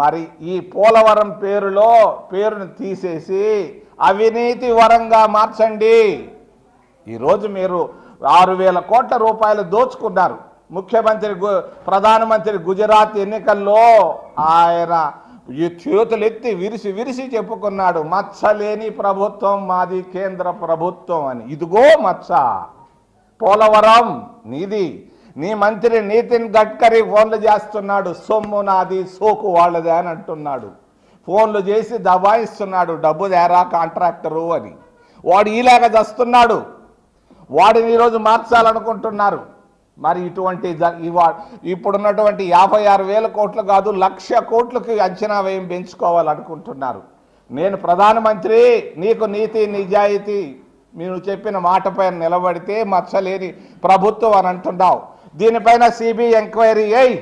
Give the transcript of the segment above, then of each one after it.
మరి ఈ పోలవరం పేరులో పేరును తీసేసి అవినీతి వరంగా మార్చండి ఈరోజు మీరు ఆరు వేల కోట్ల రూపాయలు దోచుకున్నారు ముఖ్యమంత్రి గు- ప్రధానమంత్రి గుజరాత్ ఎన్నికల్లో ఆయన ఈ చేతులు ఎత్తి విరిసి విరిసి చెప్పుకున్నాడు మచ్చలేని ప్రభుత్వం మాది కేంద్ర ప్రభుత్వం అని ఇదిగో మచ్చ పోలవరం నీది నీ మంత్రి నితిన్ గడ్కరీ ఫోన్లు చేస్తున్నాడు సొమ్ము నాది సోకు వాళ్ళదే అని అంటున్నాడు ఫోన్లు చేసి దబాయిస్తున్నాడు డబ్బు దేరా కాంట్రాక్టరు అని వాడు ఈలాగా దస్తున్నాడు వాడిని ఈరోజు మార్చాలనుకుంటున్నారు మరి ఇటువంటి జ- ఇవా- ఇప్పుడున్నటువంటి యాభై ఆరు వేల కోట్లు కాదు లక్ష కోట్లకి అంచనా వ్యయం పెంచుకోవాలనుకుంటున్నారు నేను ప్రధానమంత్రి నీకు నీతి నిజాయితీ మీరు చెప్పిన మాటపై నిలబడితే మచ్చలేని ప్రభుత్వం అని అంటున్నావు దీనిపైన సిబిఐ ఎంక్వైరీ అయి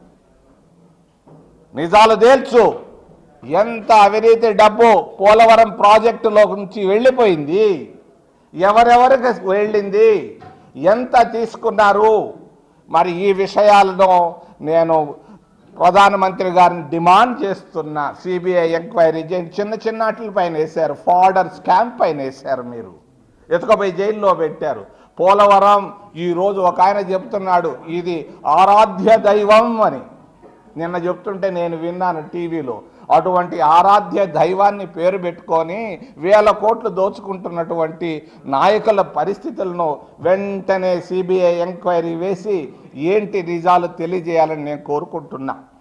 నిజాలు తేల్చు ఎంత అవినీతి డబ్బు పోలవరం ప్రాజెక్టులో నుంచి వెళ్ళిపోయింది ఎవరెవరికి వెళ్ళింది ఎంత తీసుకున్నారు మరి ఈ విషయాలను నేను ప్రధానమంత్రి గారిని డిమాండ్ చేస్తున్నా సిబిఐ ఎంక్వైరీ చేయండి చిన్న చిన్న పైన వేశారు ఫార్డర్ స్కామ్ పైన వేశారు మీరు ఎత్తుకపోయి జైల్లో పెట్టారు పోలవరం ఈరోజు ఒక ఆయన చెప్తున్నాడు ఇది ఆరాధ్య దైవం అని నిన్న చెప్తుంటే నేను విన్నాను టీవీలో అటువంటి ఆరాధ్య దైవాన్ని పేరు పెట్టుకొని వేల కోట్లు దోచుకుంటున్నటువంటి నాయకుల పరిస్థితులను వెంటనే సిబిఐ ఎంక్వైరీ వేసి ఏంటి నిజాలు తెలియజేయాలని నేను కోరుకుంటున్నా